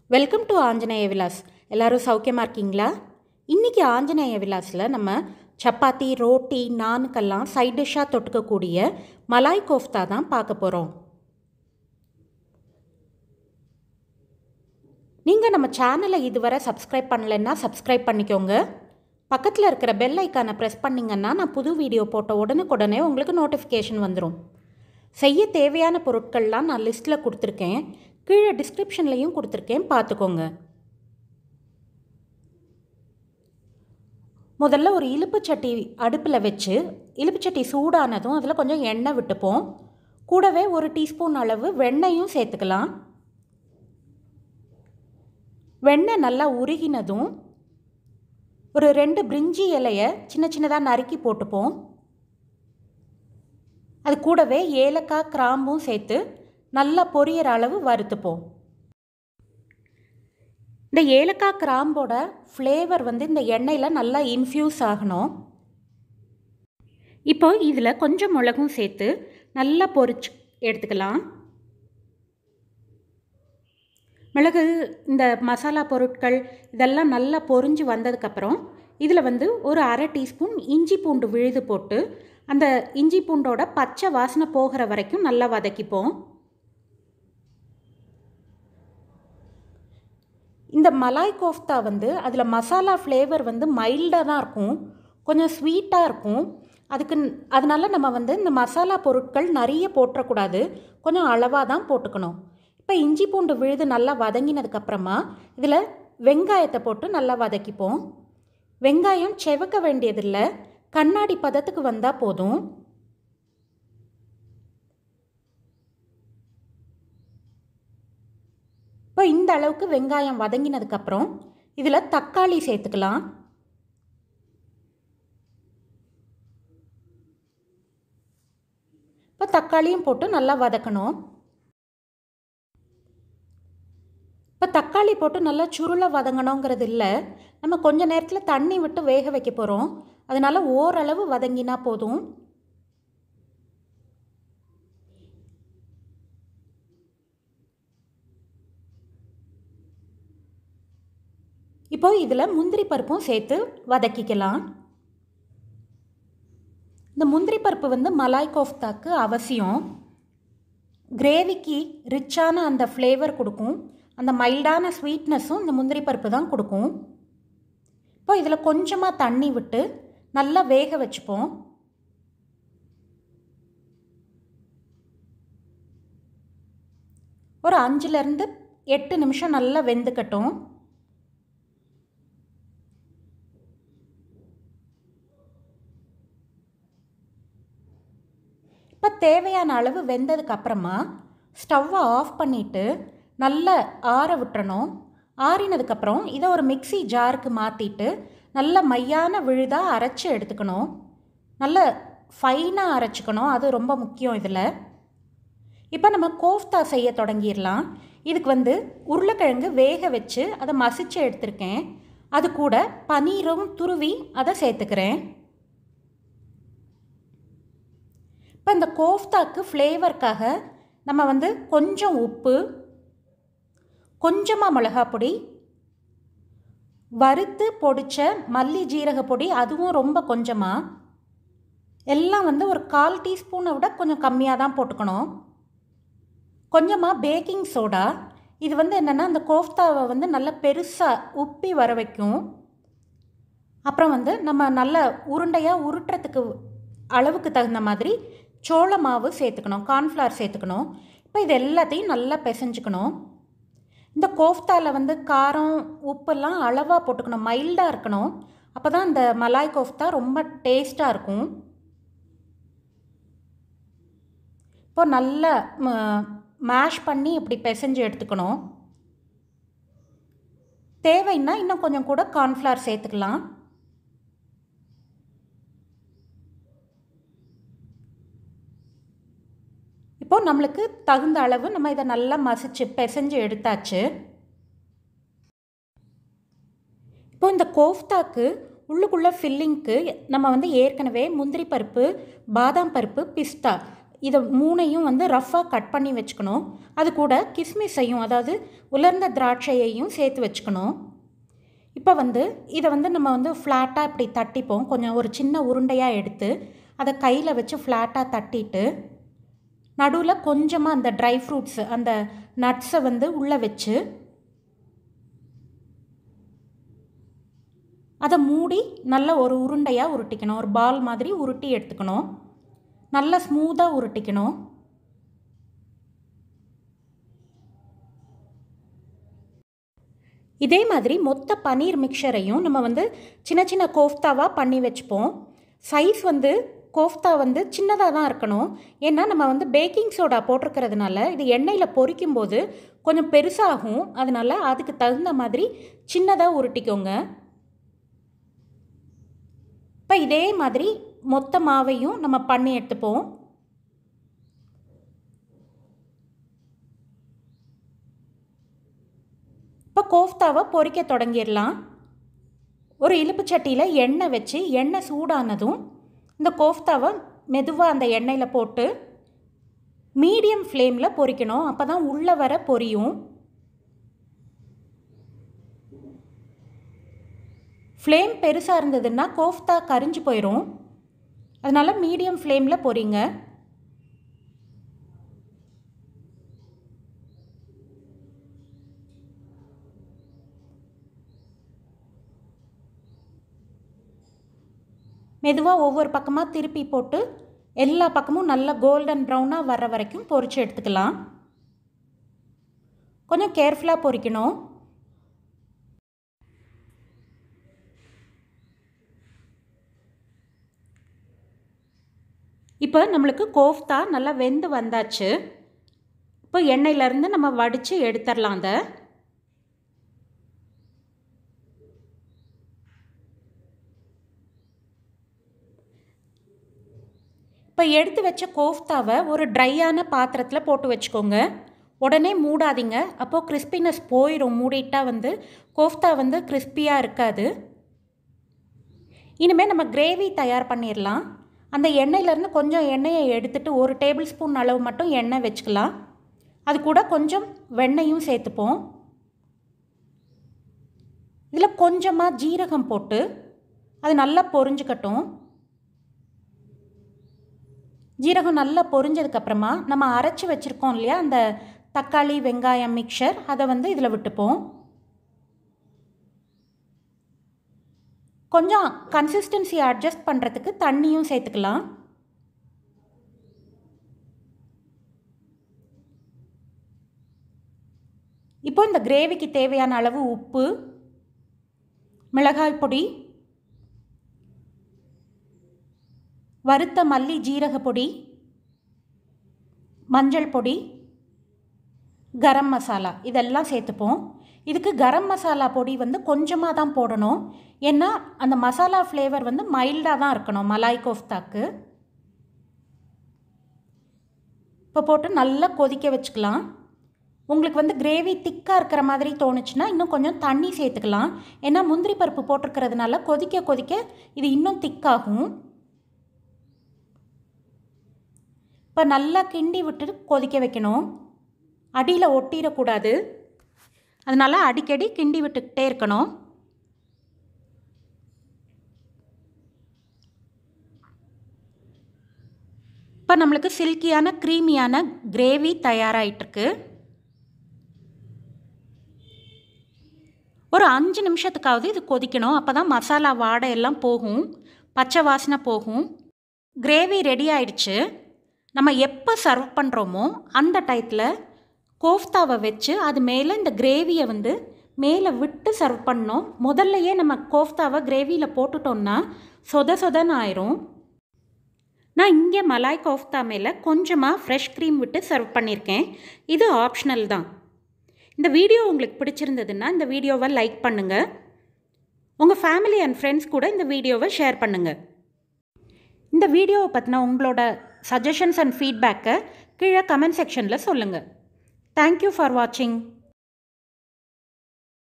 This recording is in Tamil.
வெல்கம் டு ஆஞ்சநேய விலாஸ் எல்லாரும் சௌக்கியமாக இருக்கீங்களா இன்றைக்கி ஆஞ்சநேய விலாஸில் நம்ம சப்பாத்தி ரோட்டி நானுக்கெல்லாம் சைட் டிஷ்ஷாக தொட்டுக்கக்கூடிய மலாய் கோஃப்தா தான் பார்க்க போகிறோம் நீங்கள் நம்ம சேனலை இதுவரை சப்ஸ்கிரைப் பண்ணலைன்னா சப்ஸ்கிரைப் பண்ணிக்கோங்க பக்கத்தில் இருக்கிற பெல் ஐக்கானை ப்ரெஸ் பண்ணிங்கன்னா நான் புது வீடியோ போட்ட உடனுக்குடனே உங்களுக்கு நோட்டிஃபிகேஷன் வந்துடும் செய்ய தேவையான பொருட்கள்லாம் நான் லிஸ்ட்டில் கொடுத்துருக்கேன் கீழே டிஸ்கிரிப்ஷன்லேயும் கொடுத்துருக்கேன் பார்த்துக்கோங்க முதல்ல ஒரு இலுப்புச்சட்டி அடுப்பில் வச்சு இலுப்புச்சட்டி சூடானதும் அதில் கொஞ்சம் எண்ணெய் விட்டுப்போம் கூடவே ஒரு டீஸ்பூன் அளவு வெண்ணெயும் சேர்த்துக்கலாம் வெண்ணெய் நல்லா உருகினதும் ஒரு ரெண்டு பிரிஞ்சி இலையை சின்ன சின்னதாக நறுக்கி போட்டுப்போம் அது கூடவே ஏலக்காய் கிராம்பும் சேர்த்து நல்லா பொரியற அளவு வறுத்துப்போம் இந்த ஏலக்காய் கிராம்போட ஃப்ளேவர் வந்து இந்த எண்ணெயில் நல்லா இன்ஃப்யூஸ் ஆகணும் இப்போ இதில் கொஞ்சம் மிளகும் சேர்த்து நல்லா பொரிச்சு எடுத்துக்கலாம் மிளகு இந்த மசாலா பொருட்கள் இதெல்லாம் நல்லா பொரிஞ்சு வந்ததுக்கப்புறம் இதில் வந்து ஒரு அரை டீஸ்பூன் இஞ்சி பூண்டு விழுது போட்டு அந்த இஞ்சி பூண்டோட பச்சை வாசனை போகிற வரைக்கும் நல்லா வதக்கிப்போம் இந்த மலாய் கோஃப்தா வந்து அதில் மசாலா ஃப்ளேவர் வந்து மைல்டாக தான் இருக்கும் கொஞ்சம் ஸ்வீட்டாக இருக்கும் அதுக்கு அதனால நம்ம வந்து இந்த மசாலா பொருட்கள் நிறைய போட்டுறக்கூடாது கொஞ்சம் அளவாக தான் போட்டுக்கணும் இப்போ இஞ்சி பூண்டு விழுது நல்லா வதங்கினதுக்கப்புறமா இதில் வெங்காயத்தை போட்டு நல்லா வதக்கிப்போம் வெங்காயம் செவக்க வேண்டியதில்லை கண்ணாடி பதத்துக்கு வந்தால் போதும் இப்போ இந்த அளவுக்கு வெங்காயம் வதங்கினதுக்கப்புறம் இதில் தக்காளி சேர்த்துக்கலாம் இப்போ தக்காளியும் போட்டு நல்லா வதக்கணும் இப்போ தக்காளி போட்டு நல்லா சுருளை வதங்கணுங்கிறது இல்லை நம்ம கொஞ்ச நேரத்தில் தண்ணி விட்டு வேக வைக்க போகிறோம் அதனால் ஓரளவு வதங்கினா போதும் இப்போ இதில் முந்திரி பருப்பும் சேர்த்து வதக்கிக்கலாம் இந்த முந்திரி பருப்பு வந்து மலாய் கோஃப்தாக்கு அவசியம் கிரேவிக்கு ரிச்சான அந்த ஃப்ளேவர் கொடுக்கும் அந்த மைல்டான ஸ்வீட்னஸும் இந்த முந்திரி பருப்பு தான் கொடுக்கும் இப்போ இதில் கொஞ்சமாக தண்ணி விட்டு நல்லா வேக வச்சுப்போம் ஒரு அஞ்சுலேருந்து எட்டு நிமிஷம் நல்லா வெந்துக்கட்டும் இப்போ தேவையான அளவு வெந்ததுக்கு அப்புறமா ஸ்டவ்வை ஆஃப் பண்ணிவிட்டு நல்லா ஆற விட்டுறணும் ஆறினதுக்கப்புறம் இதை ஒரு மிக்சி ஜாருக்கு மாற்றிட்டு நல்ல மையான விழுதாக அரைச்சி எடுத்துக்கணும் நல்ல ஃபைனாக அரைச்சிக்கணும் அது ரொம்ப முக்கியம் இதில் இப்போ நம்ம கோஃப்தா செய்ய தொடங்கிடலாம் இதுக்கு வந்து உருளைக்கிழங்கு வேக வச்சு அதை மசிச்சு எடுத்திருக்கேன் அது கூட பனீரும் துருவி அதை சேர்த்துக்கிறேன் இப்போ இந்த கோஃப்தாக்கு ஃப்ளேவருக்காக நம்ம வந்து கொஞ்சம் உப்பு கொஞ்சமாக மிளகாப் பொடி வறுத்து பொடித்த மல்லி ஜீரக பொடி அதுவும் ரொம்ப கொஞ்சமாக எல்லாம் வந்து ஒரு கால் டீஸ்பூனை விட கொஞ்சம் கம்மியாக தான் போட்டுக்கணும் கொஞ்சமாக பேக்கிங் சோடா இது வந்து என்னென்னா அந்த கோஃப்தாவை வந்து நல்லா பெருசாக உப்பி வர வைக்கும் அப்புறம் வந்து நம்ம நல்ல உருண்டையாக உருட்டுறதுக்கு அளவுக்கு தகுந்த மாதிரி சோள மாவு சேர்த்துக்கணும் கார்ன்ஃப்ளவர் சேர்த்துக்கணும் இப்போ இது எல்லாத்தையும் நல்லா பிசைஞ்சுக்கணும் இந்த கோஃப்தாவில் வந்து காரம் உப்பெல்லாம் அளவாக போட்டுக்கணும் மைல்டாக இருக்கணும் அப்போ தான் இந்த மலாய் கோஃப்தா ரொம்ப டேஸ்ட்டாக இருக்கும் இப்போ நல்லா மேஷ் பண்ணி இப்படி பிசைஞ்சு எடுத்துக்கணும் தேவைன்னா இன்னும் கொஞ்சம் கூட கார்ன்ஃப்ளவர் சேர்த்துக்கலாம் இப்போது நம்மளுக்கு தகுந்த அளவு நம்ம இதை நல்லா மசிச்சு பிசைஞ்சு எடுத்தாச்சு இப்போ இந்த கோஃப்தாக்கு உள்ளுக்குள்ளே ஃபில்லிங்க்கு நம்ம வந்து ஏற்கனவே முந்திரி பருப்பு பாதாம் பருப்பு பிஸ்தா இதை மூணையும் வந்து ரஃப்பாக கட் பண்ணி வச்சுக்கணும் அது கூட கிஸ்மிஸையும் அதாவது உலர்ந்த திராட்சையையும் சேர்த்து வச்சுக்கணும் இப்போ வந்து இதை வந்து நம்ம வந்து ஃப்ளாட்டாக இப்படி தட்டிப்போம் கொஞ்சம் ஒரு சின்ன உருண்டையாக எடுத்து அதை கையில் வச்சு ஃப்ளாட்டாக தட்டிட்டு நடுவில் கொஞ்சமாக அந்த ட்ரை ஃப்ரூட்ஸு அந்த நட்ஸை வந்து உள்ளே வச்சு அதை மூடி நல்ல ஒரு உருண்டையாக உருட்டிக்கணும் ஒரு பால் மாதிரி உருட்டி எடுத்துக்கணும் நல்லா ஸ்மூத்தாக உருட்டிக்கணும் இதே மாதிரி மொத்த பன்னீர் மிக்சரையும் நம்ம வந்து சின்ன சின்ன கோஃப்தாவாக பண்ணி வச்சுப்போம் சைஸ் வந்து கோஃப்தா வந்து சின்னதாக தான் இருக்கணும் ஏன்னா நம்ம வந்து பேக்கிங் சோடா போட்டிருக்கிறதுனால இது எண்ணெயில் பொரிக்கும் போது கொஞ்சம் பெருசாகும் அதனால அதுக்கு தகுந்த மாதிரி சின்னதாக உருட்டிக்கோங்க இப்போ இதே மாதிரி மொத்த மாவையும் நம்ம பண்ணி எடுத்துப்போம் இப்போ கோஃப்தாவை பொரிக்க தொடங்கிடலாம் ஒரு இழுப்பு சட்டியில் எண்ணெய் வச்சு எண்ணெய் சூடானதும் இந்த கோஃப்தாவை மெதுவாக அந்த எண்ணெயில் போட்டு மீடியம் ஃப்ளேமில் பொரிக்கணும் அப்போ தான் உள்ளே வர பொரியும் ஃப்ளேம் பெருசாக இருந்ததுன்னா கோஃப்தா கரிஞ்சு போயிடும் அதனால் மீடியம் ஃப்ளேமில் பொரிங்க மெதுவாக ஒவ்வொரு பக்கமாக திருப்பி போட்டு எல்லா பக்கமும் நல்லா கோல்டன் ப்ரௌனாக வர்ற வரைக்கும் பொரித்து எடுத்துக்கலாம் கொஞ்சம் கேர்ஃபுல்லாக பொரிக்கணும் இப்போ நம்மளுக்கு கோஃப்தா நல்லா வெந்து வந்தாச்சு இப்போ எண்ணெயிலேருந்து நம்ம வடித்து எடுத்துடலாம் அதை இப்போ எடுத்து வச்ச கோஃப்தாவை ஒரு ட்ரையான பாத்திரத்தில் போட்டு வச்சுக்கோங்க உடனே மூடாதீங்க அப்போது கிறிஸ்பினஸ் போயிடும் மூடிட்டா வந்து கோஃப்தா வந்து கிறிஸ்பியாக இருக்காது இனிமேல் நம்ம கிரேவி தயார் பண்ணிடலாம் அந்த எண்ணெயிலேருந்து கொஞ்சம் எண்ணெயை எடுத்துகிட்டு ஒரு டேபிள் ஸ்பூன் அளவு மட்டும் எண்ணெய் வச்சுக்கலாம் அது கூட கொஞ்சம் வெண்ணெயும் சேர்த்துப்போம் இதில் கொஞ்சமாக ஜீரகம் போட்டு அது நல்லா பொரிஞ்சுக்கட்டும் ஜீரகம் நல்லா பொரிஞ்சதுக்கப்புறமா நம்ம அரைச்சி வச்சுருக்கோம் இல்லையா அந்த தக்காளி வெங்காயம் மிக்சர் அதை வந்து இதில் விட்டுப்போம் கொஞ்சம் கன்சிஸ்டன்சி அட்ஜஸ்ட் பண்ணுறதுக்கு தண்ணியும் சேர்த்துக்கலாம் இப்போ இந்த கிரேவிக்கு தேவையான அளவு உப்பு மிளகாய் பொடி வறுத்த மல்லி ஜீரக பொடி மஞ்சள் பொடி கரம் மசாலா இதெல்லாம் சேர்த்துப்போம் இதுக்கு கரம் மசாலா பொடி வந்து கொஞ்சமாக தான் போடணும் ஏன்னா அந்த மசாலா ஃப்ளேவர் வந்து மைல்டாக தான் இருக்கணும் மலாய் கோஃப்தாக்கு இப்போ போட்டு நல்லா கொதிக்க வச்சுக்கலாம் உங்களுக்கு வந்து கிரேவி திக்காக இருக்கிற மாதிரி தோணுச்சுன்னா இன்னும் கொஞ்சம் தண்ணி சேர்த்துக்கலாம் ஏன்னா முந்திரி பருப்பு போட்டிருக்கிறதுனால கொதிக்க கொதிக்க இது இன்னும் திக்காகும் இப்போ நல்லா கிண்டி விட்டு கொதிக்க வைக்கணும் அடியில் ஒட்டிடக்கூடாது அதனால் அடிக்கடி கிண்டி விட்டுக்கிட்டே இருக்கணும் இப்போ நம்மளுக்கு சில்கியான க்ரீமியான கிரேவி தயாராகிட்டுருக்கு ஒரு அஞ்சு நிமிஷத்துக்காவது இது கொதிக்கணும் அப்போ தான் மசாலா வாடை எல்லாம் போகும் பச்சை வாசனை போகும் கிரேவி ரெடி ஆயிடுச்சு நம்ம எப்போ சர்வ் பண்ணுறோமோ அந்த டயத்தில் கோஃப்தாவை வச்சு அது மேலே இந்த கிரேவியை வந்து மேலே விட்டு சர்வ் பண்ணோம் முதல்லையே நம்ம கோஃப்தாவை கிரேவியில் போட்டுட்டோம்னா சொத சொதன்னு ஆயிரும் நான் இங்கே மலாய் கோஃப்தா மேலே கொஞ்சமாக ஃப்ரெஷ் க்ரீம் விட்டு சர்வ் பண்ணியிருக்கேன் இது ஆப்ஷனல் தான் இந்த வீடியோ உங்களுக்கு பிடிச்சிருந்ததுன்னா இந்த வீடியோவை லைக் பண்ணுங்கள் உங்கள் ஃபேமிலி அண்ட் ஃப்ரெண்ட்ஸ் கூட இந்த வீடியோவை ஷேர் பண்ணுங்கள் இந்த வீடியோவை பற்றின உங்களோட சஜஷன்ஸ் அண்ட் ஃபீட்பேக்கை கீழே கமெண்ட் செக்ஷனில் சொல்லுங்கள் தேங்க்யூ ஃபார் வாட்சிங்